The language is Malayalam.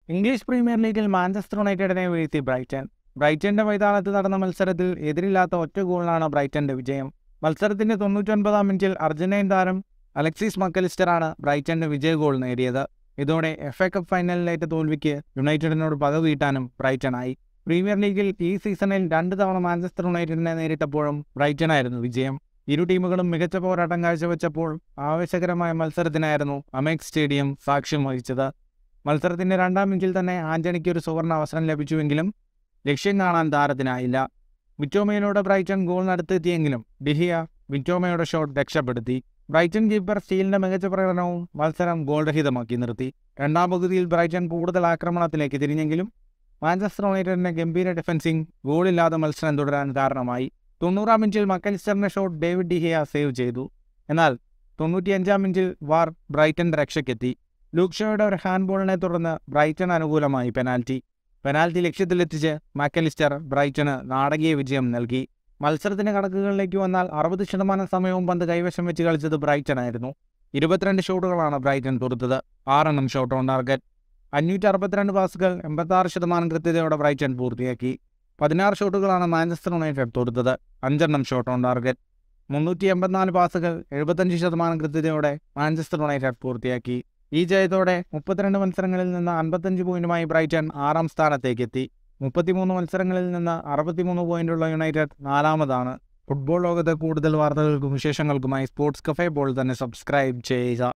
ഇംഗ്ലീഷ് പ്രീമിയർ ലീഗിൽ മാഞ്ചസ്റ്റർ യുണൈറ്റഡിനെ വീഴ്ത്തി ബ്രൈറ്റൺ ബ്രൈറ്റന്റെ മൈതാനത്ത് നടന്ന മത്സരത്തിൽ എതിരില്ലാത്ത ഒറ്റ ഗോളിനാണ് ബ്രൈറ്റന്റെ വിജയം മത്സരത്തിന്റെ തൊണ്ണൂറ്റൊൻപതാം മിനിറ്റിൽ അർജന്റീൻ താരം അലക്സിസ് മക്കലിസ്റ്ററാണ് ബ്രൈറ്റന്റെ വിജയ ഗോൾ നേടിയത് ഇതോടെ എഫ് എ കപ്പ് ഫൈനലിലേറ്റ തോൽവിക്ക് യുണൈറ്റഡിനോട് പക വീട്ടാനും ബ്രൈറ്റനായി പ്രീമിയർ ലീഗിൽ ഈ സീസണിൽ രണ്ട് തവണ മാഞ്ചസ്റ്റർ യുണൈറ്റഡിനെ നേരിട്ടപ്പോഴും ബ്രൈറ്റനായിരുന്നു വിജയം ഇരു ടീമുകളും മികച്ച പോരാട്ടം കാഴ്ചവെച്ചപ്പോൾ ആവേശകരമായ മത്സരത്തിനായിരുന്നു അമെക്സ് സ്റ്റേഡിയം സാക്ഷ്യം വഹിച്ചത് മത്സരത്തിന്റെ രണ്ടാം മിനിറ്റിൽ തന്നെ ആന്റണിക്ക് ഒരു സുവർണ അവസരം ലഭിച്ചുവെങ്കിലും ലക്ഷ്യം കാണാൻ താരത്തിനായില്ല വിറ്റോമയിലൂടെ ബ്രൈറ്റൺ ഗോൾ നടത്തെത്തിയെങ്കിലും ഡിഹിയ വിറ്റോമയുടെ ഷോട്ട് രക്ഷപ്പെടുത്തി ബ്രൈറ്റൺ കീപ്പർ സ്റ്റീലിന്റെ മികച്ച പ്രകടനവും മത്സരം ഗോൾരഹിതമാക്കി നിർത്തി രണ്ടാം പകുതിയിൽ ബ്രൈറ്റൺ കൂടുതൽ ആക്രമണത്തിലേക്ക് തിരിഞ്ഞെങ്കിലും മാഞ്ചസ്റ്റർ യുണൈറ്റഡിന്റെ ഗംഭീര ഡിഫൻസിംഗ് ഗോളില്ലാതെ മത്സരം തുടരാൻ കാരണമായി തൊണ്ണൂറാം മിനിറ്റിൽ മക്കലിസ്റ്ററിന്റെ ഷോട്ട് ഡേവിഡ് ഡിഹിയ സേവ് ചെയ്തു എന്നാൽ തൊണ്ണൂറ്റിയഞ്ചാം മിനിറ്റിൽ വാർ ബ്രൈറ്റന്റെ രക്ഷയ്ക്കെത്തി ലൂക്ഷോയുടെ ഒരു ഹാൻഡ് ബോളിനെ തുടർന്ന് ബ്രൈറ്റൺ അനുകൂലമായി പെനാൽറ്റി പെനാൽറ്റി ലക്ഷ്യത്തിലെത്തിച്ച് മാക്കലിസ്റ്റർ ബ്രൈറ്റന് നാടകീയ വിജയം നൽകി മത്സരത്തിന്റെ കണക്കുകളിലേക്ക് വന്നാൽ അറുപത് ശതമാനം സമയവും പന്ത് കൈവശം വെച്ച് കളിച്ചത് ബ്രൈറ്റൺ ആയിരുന്നു ഇരുപത്തിരണ്ട് ഷോട്ടുകളാണ് ബ്രൈറ്റൺ തൊടുത്തത് ആറെണ്ണം ഷോട്ട് ഓൺ ടാർഗറ്റ് അഞ്ഞൂറ്റി അറുപത്തിരണ്ട് പാസുകൾ എൺപത്താറ് ശതമാനം കൃത്യതയോടെ ബ്രൈറ്റൺ പൂർത്തിയാക്കി പതിനാറ് ഷോട്ടുകളാണ് മാഞ്ചസ്റ്റർ യുണൈറ്റഡ് തൊടുത്തത് അഞ്ചെണ്ണം ഷോട്ട് ഓൺ ടാർഗറ്റ് മുന്നൂറ്റി എൺപത്തിനാല് പാസുകൾ എഴുപത്തഞ്ച് ശതമാനം കൃത്യതയോടെ മാഞ്ചസ്റ്റർ യുണൈറ്റഡ് പൂർത്തിയാക്കി ഈ ജയത്തോടെ മുപ്പത്തിരണ്ട് മത്സരങ്ങളിൽ നിന്ന് അൻപത്തഞ്ച് പോയിന്റുമായി ബ്രൈറ്റൺ ആറാം സ്ഥാനത്തേക്ക് എത്തി മുപ്പത്തിമൂന്ന് മത്സരങ്ങളിൽ നിന്ന് അറുപത്തിമൂന്ന് പോയിന്റുള്ള യുണൈറ്റഡ് നാലാമതാണ് ഫുട്ബോൾ ലോകത്തെ കൂടുതൽ വാർത്തകൾക്കും വിശേഷങ്ങൾക്കുമായി സ്പോർട്സ് കഫേ ബോൾ തന്നെ സബ്സ്ക്രൈബ് ചെയ്യുക